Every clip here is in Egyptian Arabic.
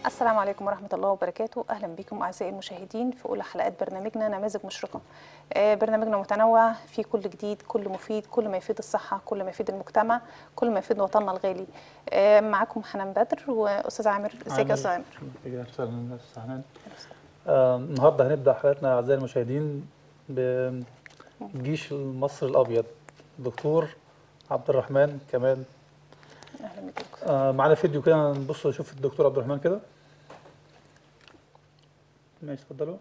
السلام عليكم ورحمة الله وبركاته أهلا بكم أعزائي المشاهدين في أولى حلقات برنامجنا نماذج مشرقة آه، برنامجنا متنوع فيه كل جديد كل مفيد كل ما يفيد الصحة كل ما يفيد المجتمع كل ما يفيد وطننا الغالي آه، معاكم حنان بدر وأستاذ عامر ازيك يا أستاذ عامر أهلا وسهلا أستاذ حنان آه، النهارده هنبدا حلقتنا اعزائي المشاهدين بالجيش المصري الابيض دكتور عبد الرحمن كمال أهلا بك آه، معانا فيديو كده نبص نشوف الدكتور عبد الرحمن كده ماشي اتفضلوا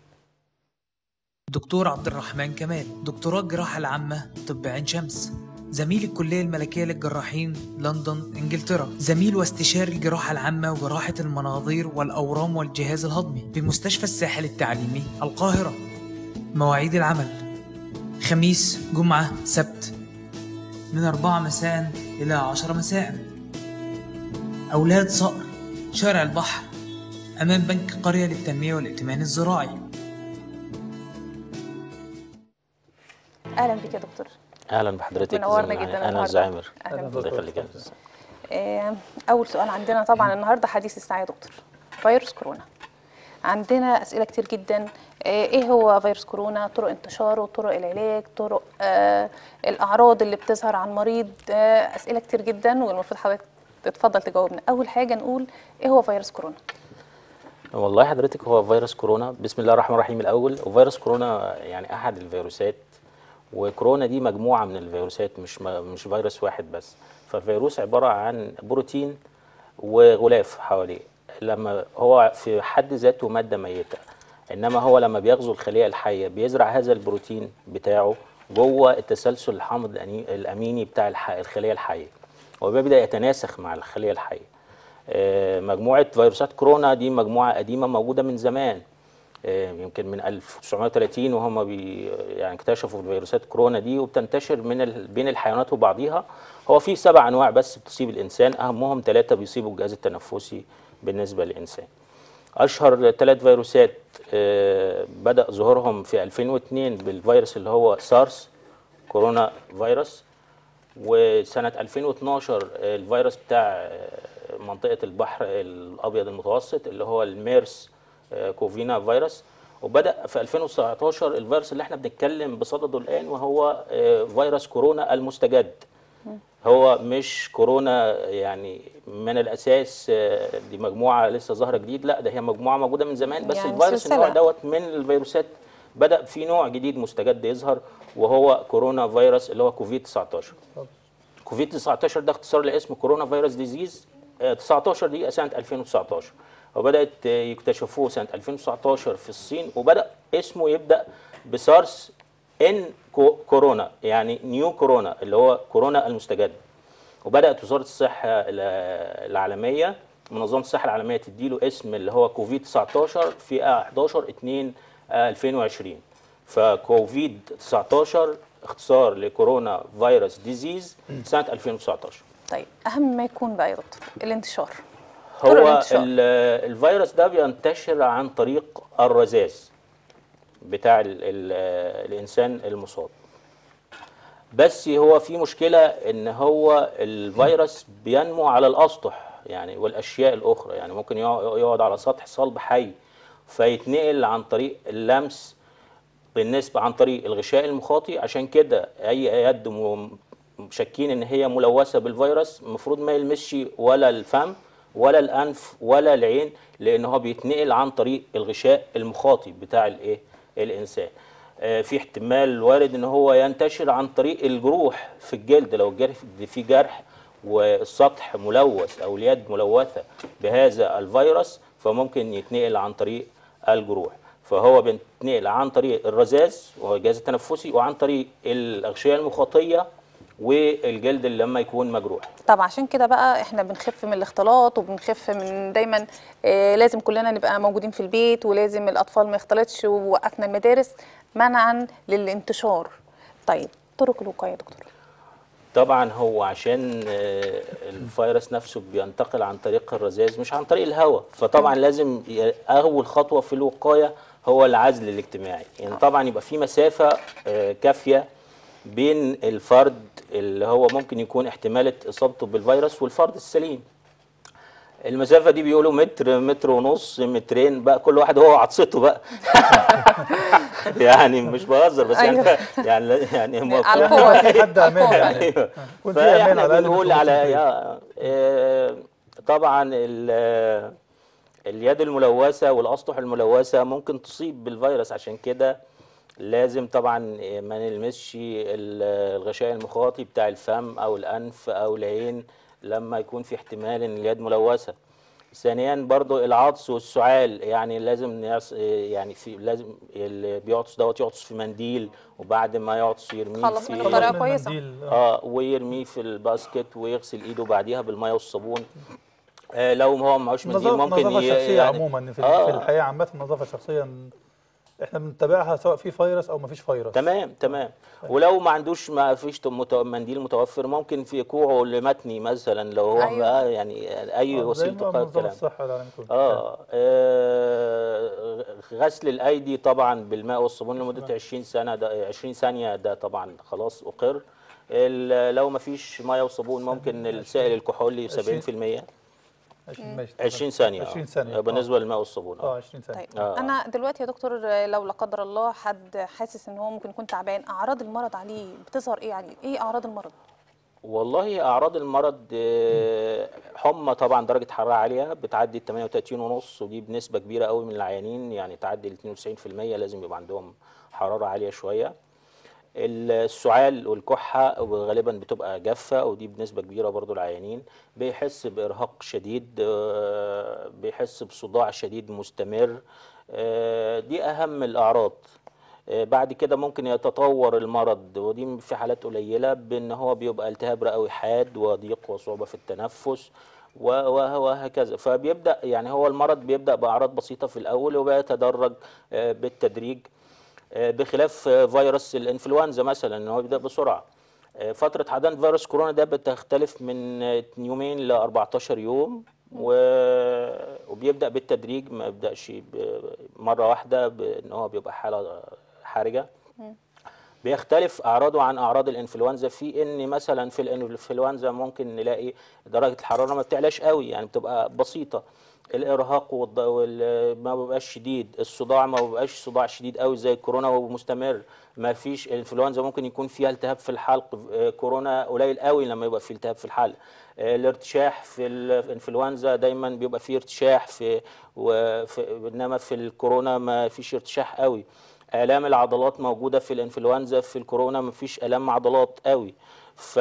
دكتور عبد الرحمن كمال دكتوراه الجراحة العامة طب عين شمس زميل الكلية الملكية للجراحين لندن إنجلترا زميل واستشاري الجراحة العامة وجراحة المناظير والأورام والجهاز الهضمي بمستشفى الساحل التعليمي القاهرة مواعيد العمل خميس جمعة سبت من أربعة مساء إلى عشرة مساء أولاد صقر شارع البحر أمام بنك قرية للتنمية والائتمان الزراعي أهلا بك يا دكتور اهلا بحضرتك منورنا زي ما- جدا انا النهاردة. الزعيمر أهلا أهلا بك الله يخليك يا دكتور. أستاذ. آه، أول سؤال عندنا طبعا النهاردة حديث الساعة يا دكتور فيروس كورونا عندنا أسئلة كتير جدا آه، إيه هو فيروس كورونا طرق انتشاره طرق العلاج طرق آه، الأعراض اللي بتظهر على المريض آه، أسئلة كتير جدا والمفروض حضرتك تتفضل تجاوبنا أول حاجة نقول إيه هو فيروس كورونا والله حضرتك هو فيروس كورونا بسم الله الرحمن الرحيم الاول وفيروس كورونا يعني احد الفيروسات وكورونا دي مجموعه من الفيروسات مش م- مش فيروس واحد بس فالفيروس عباره عن بروتين وغلاف حواليه لما هو في حد ذاته ماده ميته انما هو لما بيغزو الخليه الحيه بيزرع هذا البروتين بتاعه جوه التسلسل الحامض الأني- الاميني بتاع الح- الخليه الحيه وبيبدا يتناسخ مع الخليه الحيه آه، مجموعه فيروسات كورونا دي مجموعه قديمه موجوده من زمان آه، يمكن من 1930 وهم بي يعني اكتشفوا فيروسات كورونا دي وبتنتشر من ال... بين الحيوانات وبعضيها هو في سبع انواع بس بتصيب الانسان اهمهم ثلاثه بيصيبوا الجهاز التنفسي بالنسبه للانسان اشهر ثلاث فيروسات آه، بدا ظهورهم في 2002 بالفيروس اللي هو سارس كورونا فيروس وسنة 2012 الفيروس بتاع منطقة البحر الأبيض المتوسط اللي هو الميرس كوفينا فيروس وبدأ في 2019 الفيروس اللي احنا بنتكلم بصدده الآن وهو فيروس كورونا المستجد هو مش كورونا يعني من الأساس دي مجموعة لسه ظاهرة جديد لا ده هي مجموعة موجودة من زمان بس يعني الفيروس سلسلة. النوع دوت من الفيروسات بدأ في نوع جديد مستجد يظهر وهو كورونا فيروس اللي هو كوفيد 19 كوفيد 19 ده اختصار لاسم كورونا فيروس ديزيز آه، 19 دي سنه 2019 وبدات آه، يكتشفوه سنه 2019 في الصين وبدا اسمه يبدا بسارس ان كو- كورونا يعني نيو كورونا اللي هو كورونا المستجد وبدات وزاره الصحه ال- العالميه منظمه الصحه العالميه تديله اسم اللي هو كوفيد 19 في 11 2 2020 فكوفيد 19 اختصار لكورونا فيروس ديزيز سنه 2019 طيب أهم ما يكون بقى يا دكتور الانتشار طرق هو الانتشار. ال- الفيروس ده بينتشر عن طريق الرذاذ بتاع ال ال الانسان المصاب بس هو في مشكله ان هو الفيروس بينمو على الاسطح يعني والاشياء الاخرى يعني ممكن يقع- يقعد على سطح صلب حي فيتنقل عن طريق اللمس بالنسبه عن طريق الغشاء المخاطي عشان كده اي يد م- شاكين ان هي ملوثه بالفيروس المفروض ما يلمسش ولا الفم ولا الانف ولا العين لان هو بيتنقل عن طريق الغشاء المخاطي بتاع الايه الانسان آه، في احتمال وارد ان هو ينتشر عن طريق الجروح في الجلد لو الجرح في جرح والسطح ملوث او اليد ملوثه بهذا الفيروس فممكن يتنقل عن طريق الجروح فهو بيتنقل عن طريق الرذاذ وهو الجهاز التنفسي وعن طريق الاغشيه المخاطيه والجلد اللي لما يكون مجروح طب عشان كده بقى احنا بنخف من الاختلاط وبنخف من دايما آه لازم كلنا نبقى موجودين في البيت ولازم الاطفال ما يختلطش ووقفنا المدارس منعا للانتشار طيب طرق الوقايه يا دكتور طبعا هو عشان آه، الفيروس نفسه بينتقل عن طريق الرذاذ مش عن طريق الهواء فطبعا لازم ي- اول خطوه في الوقايه هو العزل الاجتماعي يعني طبعا يبقى في مسافه آه، كافيه بين الفرد اللي هو ممكن يكون احتمالة اصابته بالفيروس والفرد السليم المسافة دي بيقولوا متر متر ونص مترين بقى كل واحد هو وعطسته بقى يعني مش بهزر بس يعني أيوة. يعني يعني هم على يعني القوة. في حد امان يعني ايوه يكون في امان فاحنا على الاقل بنقول مش على موجود في يا آه، طبعا ال- اليد الملوثه والاسطح الملوثه ممكن تصيب بالفيروس عشان كده لازم طبعا ما نلمسش ال- الغشاء المخاطي بتاع الفم او الانف او العين لما يكون في احتمال ان اليد ملوثه ثانيا برضو العطس والسعال يعني لازم يعص- يعني في لازم اللي بيعطس دوت يعطس في منديل وبعد ما يعطس يرميه خلص في منه خلاص بطريقة من كويسة. المنديل، آه. اه ويرميه في الباسكت ويغسل ايده بعديها بالميه والصابون آه لو هو معهوش منديل النظافة ممكن النظافة ي- الشخصية يعني عموما في, آه. في الحياة عامة النظافة الشخصية احنا بنتابعها سواء في فيروس او ما فيش فيروس تمام تمام ولو ما عندوش ما فيش مت- منديل متوفر ممكن في كوعه لمتني مثلا لو هو أيوة. أيوة. يعني اي آه، زي وسيله ما تقاء منظمة الكلام الصحة العالمية بتقول. آه. اه غسل الايدي طبعا بالماء والصابون لمده 20 سنه ده 20 ثانيه ده طبعا خلاص اقر ال- لو ما فيش ميه وصابون ممكن السائل الكحولي 70% 20 ماشي 20 ثانيه 20 آه. ثانية بالنسبه للماء والصابون اه آه. 20 ثانية طيب آه. انا دلوقتي يا دكتور آه، لو لا قدر الله حد حاسس ان هو ممكن يكون تعبان اعراض المرض عليه بتظهر ايه عليه ايه اعراض المرض والله اعراض المرض آه، حمى طبعا درجه حراره عاليه بتعدي 38 ونص ودي بنسبه كبيره قوي من العيانين يعني تعدي ال 92% لازم يبقى عندهم حراره عاليه شويه السعال والكحه غالبا بتبقى جافه ودي بنسبه كبيره برضو العيانين بيحس بارهاق شديد آه، بيحس بصداع شديد مستمر آه، دي اهم الاعراض آه، بعد كده ممكن يتطور المرض ودي في حالات قليله بان هو بيبقى التهاب رئوي حاد وضيق وصعوبه في التنفس و- وه- وهكذا فبيبدا يعني هو المرض بيبدا باعراض بسيطه في الاول وبيتدرج آه، بالتدريج آه، بخلاف آه، فيروس الانفلونزا مثلا ان هو بيبدا بسرعه آه، فتره حضانه فيروس كورونا ده بتختلف من آه، يومين ل 14 يوم و- وبيبدا بالتدريج ما يبداش ب- مره واحده بان هو بيبقى حاله حرجه بيختلف اعراضه عن اعراض الانفلونزا في ان مثلا في الانفلونزا ممكن نلاقي درجه الحراره ما بتعلاش قوي يعني بتبقى بسيطه الارهاق والض- وال- ما بيبقاش شديد الصداع ما بيبقاش صداع شديد قوي زي الكورونا ومستمر ما فيش الانفلونزا ممكن يكون فيها التهاب في الحلق آه، كورونا قليل قوي لما يبقى فيه التهاب في الحلق آه، الارتشاح في الانفلونزا دايما بيبقى فيه ارتشاح في, وفي انما في الكورونا ما فيش ارتشاح قوي آلام العضلات موجودة في الإنفلونزا في الكورونا مفيش آلام عضلات قوي ف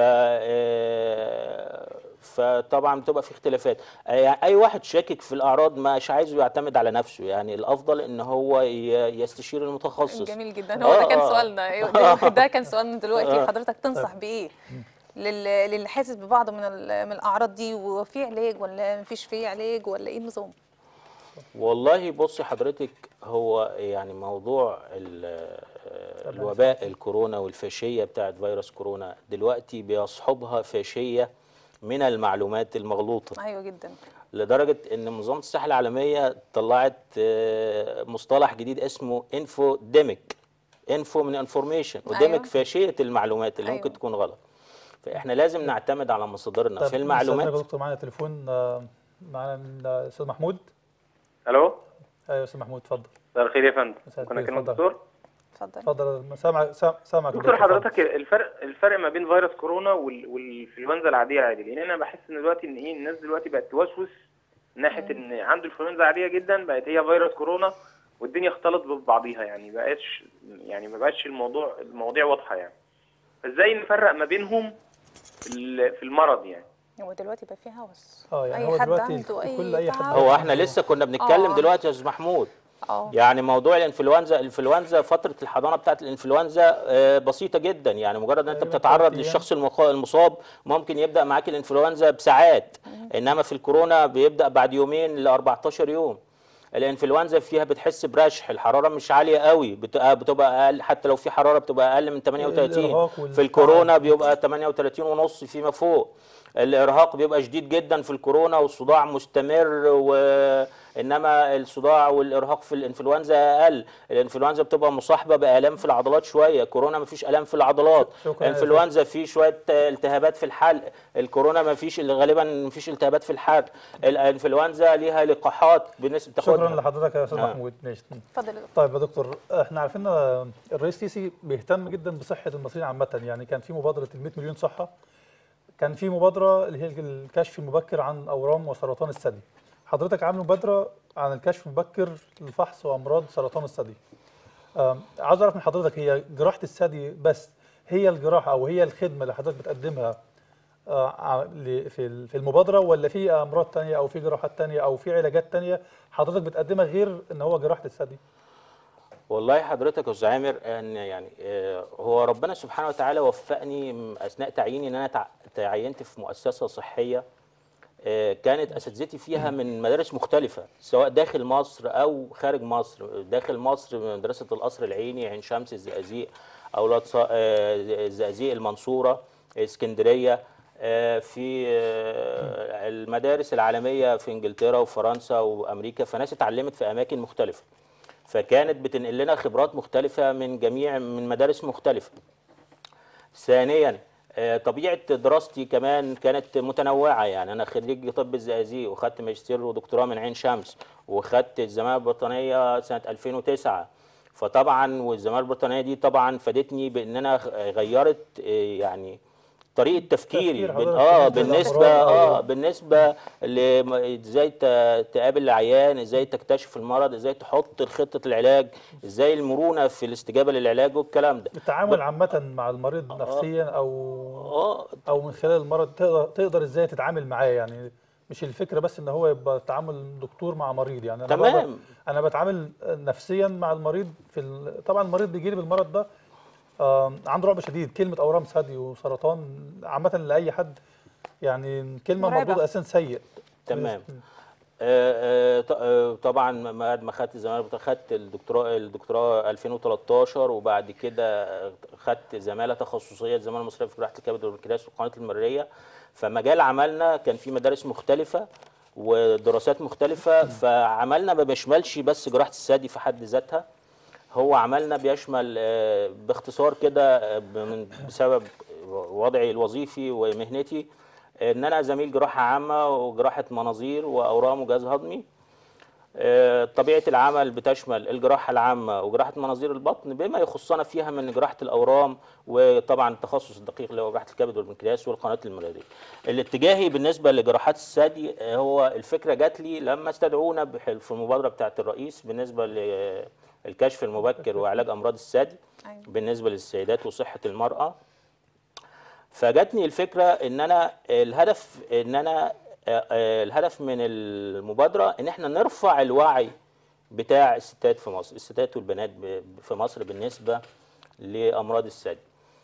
آه، فطبعا بتبقى في اختلافات آه، يعني اي واحد شاكك في الاعراض مش عايزه يعتمد على نفسه يعني الافضل ان هو ي- يستشير المتخصص جميل جدا هو ده آه، كان آه. سؤالنا ده- ده كان سؤالنا دلوقتي آه. حضرتك تنصح بايه لل- للي حاسس ببعض من ال- من الاعراض دي وفي علاج ولا مفيش فيه علاج ولا ايه النظام والله بصي حضرتك هو يعني موضوع ال- الوباء الكورونا والفاشية بتاعت فيروس كورونا دلوقتي بيصحبها فاشية من المعلومات المغلوطة ايوه جدا لدرجة ان منظمة الصحة العالمية طلعت آه، مصطلح جديد اسمه انفوديميك انفو من انفورميشن وديميك أيوة. فاشية المعلومات اللي أيوة. ممكن تكون غلط فاحنا لازم نعتمد على مصادرنا طب في المعلومات نستأذنك يا دكتور معانا تليفون آه، معانا من آه، استاذ محمود الو ايوه استاذ محمود اتفضل مساء الخير يا فندم مساء ممكن الخير، اكلم اتفضل. الدكتور اتفضل اتفضل سامعك سام- سامعك يا دكتور اتفضل. حضرتك الفرق الفرق ما بين فيروس كورونا وال- والانفلونزا العاديه عادي لان انا بحس ان دلوقتي ان ايه الناس دلوقتي بقت توسوس ناحيه ان عنده انفلونزا عاديه جدا بقت هي فيروس كورونا والدنيا اختلط ببعضيها يعني بقاش يعني ما بقاش الموضوع المواضيع واضحه يعني فازاي نفرق ما بينهم في ال- في المرض يعني هو دلوقتي بقى فيه هوس اه يعني هو اي حد دلوقتي عنده اي كل اي حد تعب. هو احنا لسه كنا بنتكلم آه. دلوقتي يا استاذ محمود اه يعني موضوع الانفلونزا الانفلونزا فتره الحضانه بتاعت الانفلونزا آه، بسيطه جدا يعني مجرد ان انت تقريباً بتتعرض تلات أيام. للشخص المخ- المصاب ممكن يبدا معاك الانفلونزا بساعات انما في الكورونا بيبدا بعد يومين ل 14 يوم الانفلونزا فيها بتحس برشح الحراره مش عاليه قوي بتبقى بتبقى اقل حتى لو في حراره بتبقى اقل من 38 الإرهاق في والتعب. الكورونا بيبقى 38 ونص فيما فوق الارهاق بيبقى شديد جدا في الكورونا والصداع مستمر و انما الصداع والارهاق في الانفلونزا اقل الانفلونزا بتبقى مصاحبه بالام في العضلات شويه كورونا ما فيش الام في العضلات شكراً يا انفلونزا فيه شويه التهابات في الحلق الكورونا ما فيش غالبا ما فيش التهابات في الحلق الانفلونزا ليها لقاحات بالنسبه شكرا تاخدها لحضرتك يا استاذ آه. محمود ماشي اتفضل يا دكتور طيب يا دكتور احنا عارفين ان الرئيس سيسي بيهتم جدا بصحه المصريين عامه يعني كان في مبادره ال 100 مليون صحه كان في مبادره اللي هي الكشف المبكر عن اورام وسرطان الثدي حضرتك عامل مبادره عن الكشف المبكر لفحص وامراض سرطان الثدي آم، عاوز اعرف من حضرتك هي جراحه الثدي بس هي الجراحه او هي الخدمه اللي حضرتك بتقدمها آه، ع- ل- في ال- في المبادره ولا في امراض تانية او في جراحات تانية او في علاجات تانية حضرتك بتقدمها غير ان هو جراحه الثدي والله حضرتك يا استاذ عامر ان يعني آه، هو ربنا سبحانه وتعالى وفقني م- اثناء تعييني ان انا تع- تعينت في مؤسسه صحيه آه، كانت اساتذتي فيها من مدارس مختلفه سواء داخل مصر او خارج مصر داخل مصر مدرسه القصر العيني عين شمس الزقازيق اولاد ص- آه، الزقازيق المنصوره اسكندريه آه، في آه، المدارس العالميه في انجلترا وفرنسا وامريكا فناس اتعلمت في اماكن مختلفه فكانت بتنقل لنا خبرات مختلفة من جميع من مدارس مختلفة. ثانيا آه، طبيعة دراستي كمان كانت متنوعة يعني أنا خريج طب الزقازيق وخدت ماجستير ودكتوراه من عين شمس وخدت الزمالة البريطانية سنة 2009 فطبعا والزمالة البريطانية دي طبعا فادتني بأن أنا غيرت آه، يعني طريقة تفكيري تفكير بن- حضرتك اه بالنسبة بالنسبة للأمراض أو- اه بالنسبة ل ازاي ت- تقابل العيان ازاي تكتشف المرض ازاي تحط خطة العلاج ازاي المرونة في الاستجابة للعلاج والكلام ده التعامل عامة مع المريض نفسيا او اه او من خلال المرض تقدر تقدر ازاي تتعامل معاه يعني مش الفكرة بس ان هو يبقى تعامل دكتور مع مريض يعني انا تمام. بقدر- انا بتعامل نفسيا مع المريض في ال... طبعا المريض بيجي لي بالمرض ده آم، عنده رعب شديد كلمة اورام ثدي وسرطان عامة لاي حد يعني كلمة مرعبة. مردود اساسا سيء تمام آه، آه، ط- آه، طبعا بعد ما خدت زماله خدت الدكتوراه الدكتوراه 2013 وبعد كده خدت زماله تخصصيه الزماله المصريه في جراحه الكبد والبنكرياس والقناه المراريه فمجال عملنا كان في مدارس مختلفه ودراسات مختلفه فعملنا ما بيشملش بس جراحه الثدي في حد ذاتها هو عملنا بيشمل آه، باختصار كده آه، من- بسبب وضعي الوظيفي ومهنتي ان انا زميل جراحه عامه وجراحه مناظير واورام وجهاز هضمي آه، طبيعه العمل بتشمل الجراحه العامه وجراحه مناظير البطن بما يخصنا فيها من جراحه الاورام وطبعا التخصص الدقيق اللي هو جراحه الكبد والبنكرياس والقناه المراريه. الاتجاهي بالنسبه لجراحات الثدي آه، هو الفكره جات لي لما استدعونا بح- في المبادره بتاعه الرئيس بالنسبه للكشف المبكر وعلاج امراض الثدي أيوة. بالنسبه للسيدات وصحه المراه فجاتني الفكره ان انا الهدف ان انا آه، آه، الهدف من المبادره ان احنا نرفع الوعي بتاع الستات في مصر الستات والبنات ب- في مصر بالنسبه لامراض الثدي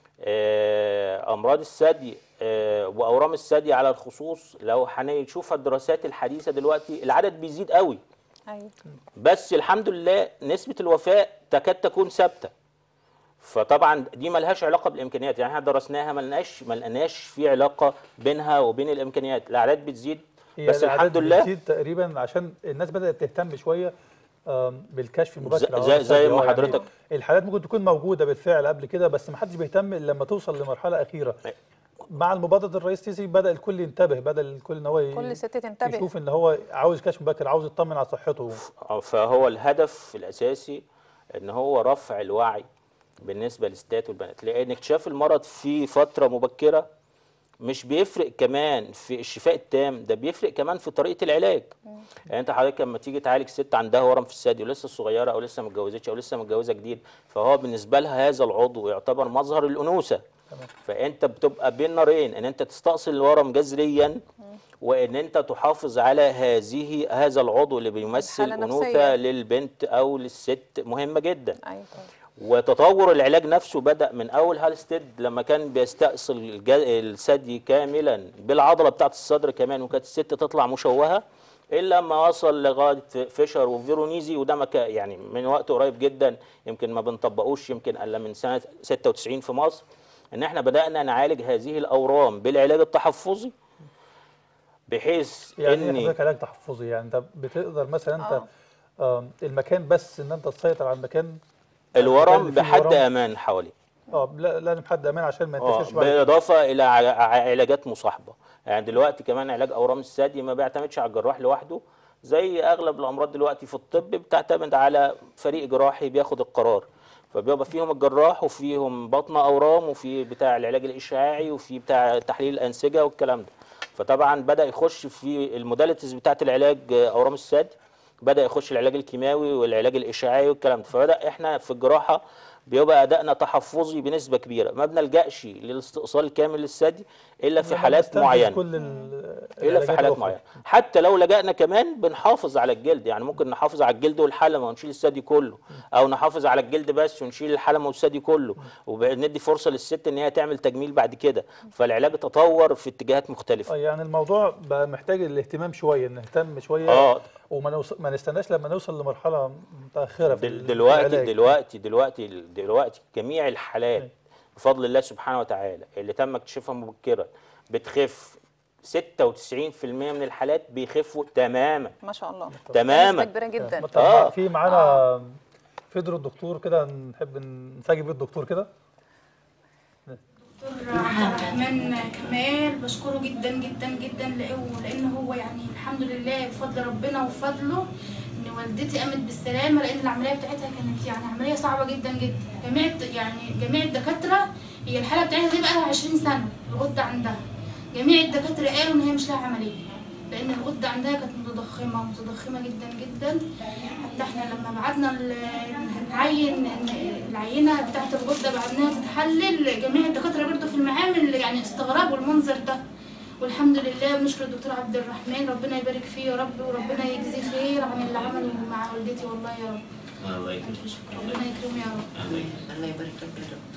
آه، امراض الثدي آه، واورام الثدي على الخصوص لو هنشوف الدراسات الحديثه دلوقتي العدد بيزيد قوي ايوه بس الحمد لله نسبة الوفاة تكاد تكون ثابتة فطبعا دي ملهاش علاقة بالإمكانيات يعني احنا درسناها ما لقناش ما لقناش في علاقة بينها وبين الإمكانيات الأعداد بتزيد هي بس الأعداد الحمد لله بتزيد تقريبا عشان الناس بدأت تهتم شوية آم، بالكشف المبكر زي- على زي- الثدي. زي ما هو يعني حضرتك- الحالات ممكن تكون موجودة بالفعل قبل كده بس ما حدش بيهتم إلا لما توصل لمرحلة أخيرة مع المبادرة الرئيس سيسي بدأ الكل ينتبه بدأ الكل إن هو ي- كل ست تنتبه يشوف إن هو عاوز كشف مبكر عاوز يطمن على صحته فهو الهدف الأساسي إن هو رفع الوعي بالنسبة للستات والبنات لأن اكتشاف المرض في فترة مبكرة مش بيفرق كمان في الشفاء التام ده بيفرق كمان في طريقه العلاج يعني انت حضرتك لما تيجي تعالج ست عندها ورم في الثدي ولسه صغيره او لسه ما اتجوزتش او لسه متجوزه جديد فهو بالنسبه لها هذا العضو يعتبر مظهر الانوثه فانت بتبقى بين نارين ان انت تستأصل الورم جذريا وان انت تحافظ على هذه هذا العضو اللي بيمثل الحالة انوثه نفسية. للبنت او للست مهمه جدا ايوه طبعا. وتطور العلاج نفسه بدأ من أول هالستيد لما كان بيستأصل الج- الثدي كاملا بالعضلة بتاعة الصدر كمان وكانت الست تطلع مشوهة إلا لما وصل لغاية فيشر وفيرونيزي وده ما كان- يعني من وقت قريب جدا يمكن ما بنطبقوش يمكن إلا من سنة 96 في مصر إن إحنا بدأنا نعالج هذه الأورام بالعلاج التحفظي بحيث يعني ايه ان حضرتك علاج تحفظي يعني انت بتقدر مثلا انت آه. آم، المكان بس ان انت تسيطر على المكان الورم اللي فيه بحد ورم. امان حواليه اه لا لازم حد امان عشان ما اه ينتشرش بعد كده. بالاضافه الى ع- ع- علاجات مصاحبه يعني دلوقتي كمان علاج اورام الثدي ما بيعتمدش على الجراح لوحده زي اغلب الامراض دلوقتي في الطب بتعتمد على فريق جراحي بياخد القرار فبيبقى فيهم الجراح وفيهم بطنه اورام وفي بتاع العلاج الاشعاعي وفي بتاع تحليل الانسجه والكلام ده فطبعا بدا يخش في الموداليتيز بتاعه العلاج آه، اورام الثدي بدا يخش العلاج الكيماوي والعلاج الاشعاعي والكلام ده فبدا احنا في الجراحه بيبقى ادائنا تحفظي بنسبه كبيره ما بنلجاش للاستئصال الكامل للثدي الا في لما حالات نستنفذ معينه كل ال- الا في العلاجات حالات الأخرى. معينه حتى لو لجأنا كمان بنحافظ على الجلد يعني ممكن نحافظ على الجلد والحلمه ونشيل الثدي كله او نحافظ على الجلد بس ونشيل الحلمه والثدي كله وندي فرصه للست ان هي تعمل تجميل بعد كده فالعلاج تطور في اتجاهات مختلفه اه يعني الموضوع بقى محتاج الاهتمام شويه نهتم شويه اه وما نوصل ما نستناش لما نوصل لمرحله متاخره في دل ال- في دلوقتي العلاج. دلوقتي دلوقتي دلوقتي جميع الحالات بفضل الله سبحانه وتعالى اللي تم اكتشافها مبكرا بتخف 96% من الحالات بيخفوا تماما ما شاء الله تماما. نسبة كبيرة جدا طب آه. في معانا فيدرو الدكتور كده نحب نسجل بيه الدكتور كده دكتور عبد الرحمن كمال بشكره جدا جدا جدا لأ- لان هو يعني الحمد لله بفضل ربنا وفضله ان والدتي قامت بالسلامه لان العمليه بتاعتها كانت يعني عمليه صعبه جدا جدا جميع الد- يعني جميع الدكاتره هي الحاله بتاعتها دي بقى لها 20 سنه الغده عندها جميع الدكاتره قالوا ان هي مش لها عمليه لان الغده عندها كانت متضخمه متضخمه جدا جدا حتى احنا لما بعتنا ال- نعين العينه بتاعت الغده بعدناها تتحلل جميع الدكاتره برضه في المعامل يعني استغربوا المنظر ده والحمد لله بنشكر الدكتور عبد الرحمن ربنا يبارك فيه يا رب وربنا يجزيه خير عن اللي عمله مع والدتي والله يا رب الله يكرمك ألف شكر ربنا يكرمه يا رب الله يكرمك الله يبارك لك يا رب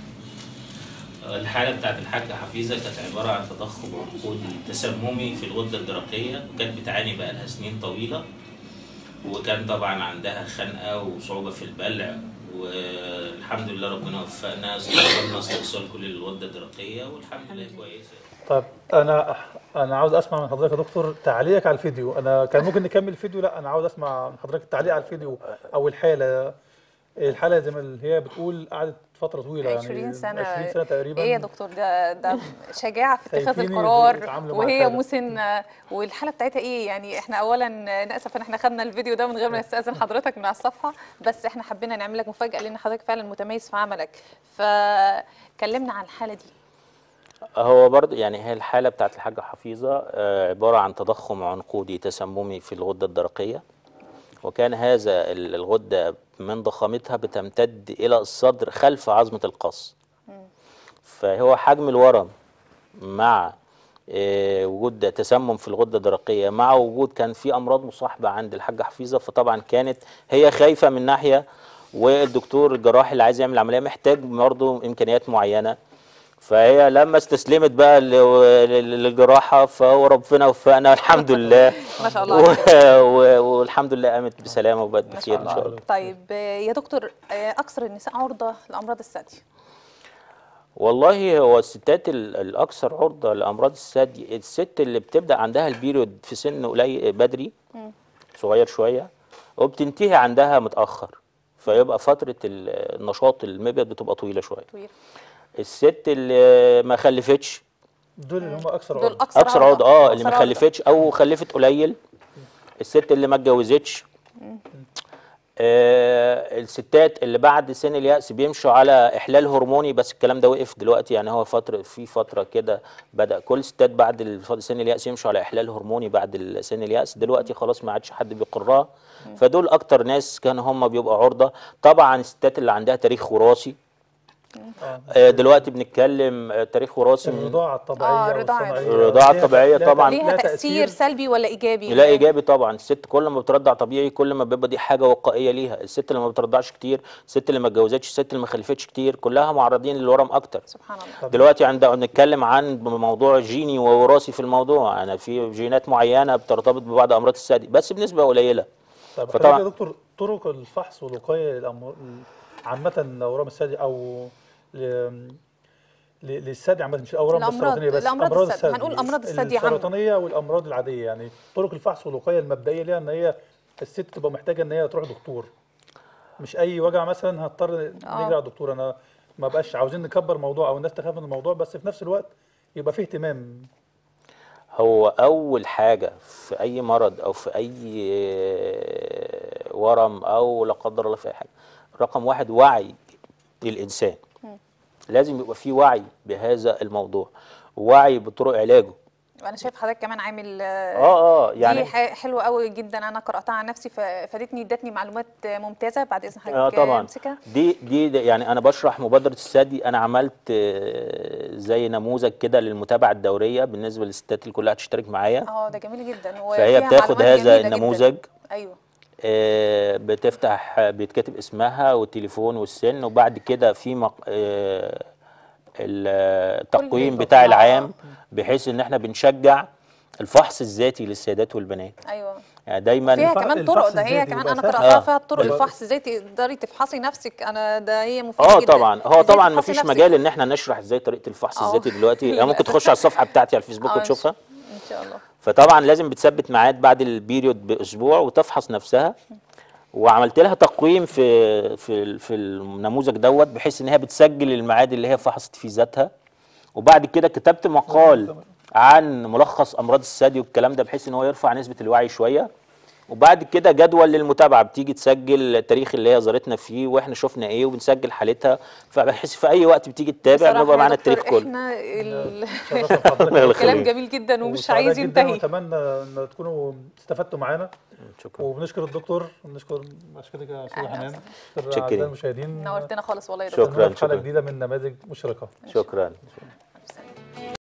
الحالة بتاعت الحاجة حفيظة كانت عبارة عن تضخم عنقودي تسممي في الغدة الدرقية وكانت بتعاني بقى لها سنين طويلة وكان طبعا عندها خنقة وصعوبة في البلع والحمد لله ربنا وفقنا استقبلنا استئصال كل الغدة الدرقية والحمد لله كويسة طيب انا انا عاوز اسمع من حضرتك يا دكتور تعليقك على الفيديو انا كان ممكن نكمل الفيديو لا انا عاوز اسمع من حضرتك التعليق على الفيديو او الحاله الحاله زي ما اللي هي بتقول قعدت فتره طويله يعني 20 سنة 20 سنه تقريبا ايه يا دكتور ده ده شجاعة في اتخاذ خايفين القرار يتعاملوا مع وهي الحالة. مسنة والحالة بتاعتها ايه يعني احنا اولا ناسف ان احنا خدنا الفيديو ده من غير ما نستأذن حضرتك من على الصفحة بس احنا حبينا نعمل لك مفاجأة لان حضرتك فعلا متميز في عملك فكلمنا عن الحالة دي هو برضه يعني هي الحالة بتاعت الحاجة حفيظة آه، عبارة عن تضخم عنقودي تسممي في الغدة الدرقية وكان هذا ال- الغدة من ضخامتها بتمتد إلى الصدر خلف عظمة القص فهو حجم الورم مع آه، وجود تسمم في الغدة الدرقية مع وجود كان في أمراض مصاحبة عند الحاجة حفيظة فطبعا كانت هي خايفة من ناحية والدكتور الجراح اللي عايز يعمل عملية محتاج برضه إمكانيات معينة فهي لما استسلمت بقى ل- ل- للجراحة فهو ربنا وفقنا والحمد لله ما شاء الله و- عليك. و- والحمد لله قامت بسلامة وبقت ما بخير شاء إن شاء الله الله طيب آه، يا دكتور آه، اكثر النساء عرضة لامراض الثدي والله هو الستات ال- الأكثر عرضة لأمراض الثدي الست اللي بتبدأ عندها البيريود في سن قليل بدري صغير شوية وبتنتهي عندها متأخر فيبقى فترة ال- النشاط المبيض بتبقى طويلة شوية طويل الست اللي ما خلفتش دول اللي هم اكثر دول عرضة. اكثر اكثر عرض اه اللي أكثر ما عرضة. خلفتش او خلفت قليل الست اللي ما اتجوزتش آه الستات اللي بعد سن اليأس بيمشوا على احلال هرموني بس الكلام ده وقف دلوقتي يعني هو فتره في فتره كده بدأ كل الستات بعد الف- سن اليأس يمشوا على احلال هرموني بعد ال- سن اليأس دلوقتي خلاص ما عادش حد بيقرها فدول اكتر ناس كانوا هم بيبقوا عرضه طبعا الستات اللي عندها تاريخ وراثي آه. آه دلوقتي بنتكلم آه، تاريخ وراثي من- الرضاعه الطبيعيه آه، الرضاعة. والصناعيه الرضاعة ليها- الطبيعية ليها- طبعاً. ليها ليها تأثير سلبي ولا ايجابي لا ايجابي طبعا الست كل ما بترضع طبيعي كل ما بيبقى دي حاجه وقائيه ليها الست اللي ما بترضعش كتير الست اللي ما اتجوزتش الست اللي ما خلفتش كتير كلها معرضين للورم اكتر سبحان الله دلوقتي عند نتكلم عن موضوع جيني ووراثي في الموضوع انا في جينات معينه بترتبط ببعض امراض الثدي بس بنسبه قليله طب فطبعا- حضرتك يا دكتور طرق الفحص والوقايه للأمر... عامه اورام الثدي او ل... ل- للثدي عامه مش الاورام بس الأمراض- السرطانيه بس الأمراض الثدي. هنقول أمراض الثدي عامة. السرطانيه والامراض العاديه يعني طرق الفحص والوقايه المبدئيه ليها ان هي الست تبقى محتاجه ان هي تروح دكتور مش اي وجع مثلا هضطر نجري على الدكتور انا ما بقاش عاوزين نكبر الموضوع او الناس تخاف من الموضوع بس في نفس الوقت يبقى فيه اهتمام هو اول حاجه في اي مرض او في اي ورم او لا قدر الله في اي حاجه رقم واحد وعي للانسان لازم يبقى في وعي بهذا الموضوع وعي بطرق علاجه انا شايف حضرتك كمان عامل آه، اه اه دي يعني ح- حلوه قوي جدا انا قراتها عن نفسي ففادتني ادتني معلومات ممتازه بعد اذن حضرتك اه طبعا امسكها دي دي دي- يعني انا بشرح مبادره الثدي انا عملت آه، زي نموذج كده للمتابعه الدوريه بالنسبه للستات اللي كلها هتشترك معايا اه ده جميل جدا فهي وفيها بتاخد معلومات هذا جميلة جداً. النموذج ايوه آه، بتفتح بيتكتب اسمها والتليفون والسن وبعد كده في مق... آه، ال- التقويم كل- بتاع آه. العام بحيث ان احنا بنشجع الفحص الذاتي للسيدات والبنات ايوه يعني دايما فيها الفحص- كمان طرق الفحص ده هي الذاتي كمان بيبقى انا سهل. قراتها آه. فيها طرق بيبقى- الفحص ازاي تقدري تفحصي نفسك انا ده هي مفيد اه جدا طبعا هو إزاي طبعا تفحصي مفيش نفسك. مجال ان احنا نشرح ازاي طريقه الفحص آه. الذاتي دلوقتي يعني ممكن للأسف. تخش على الصفحه بتاعتي على الفيسبوك آه، وتشوفها ان شاء الله فطبعا لازم بتثبت ميعاد بعد البيريود باسبوع وتفحص نفسها وعملت لها تقويم في في في النموذج دوت بحيث ان هي بتسجل الميعاد اللي هي فحصت فيه ذاتها وبعد كده كتبت مقال عن ملخص امراض الثدي والكلام ده بحيث ان هو يرفع نسبه الوعي شويه وبعد كده جدول للمتابعه بتيجي تسجل التاريخ اللي هي زارتنا فيه واحنا شفنا ايه وبنسجل حالتها فبحيث في اي وقت بتيجي تتابع بصراحة بنبقى يا معانا دكتور التاريخ كله احنا ال... شرفنا بحضرتك. الله يخليك. كلام جميل جدا ومش وسعداء عايز جدا ينتهي واتمنى ان تكونوا استفدتوا معانا شكرا وبنشكر الدكتور ونشكر اشكرك يا استاذ أهلا حنان وسهلا. نشكر شكرا. اعزائي المشاهدين نورتنا خالص والله يا دكتور شكرا في حلقه شكرا جديده من نماذج مشرقه شكرا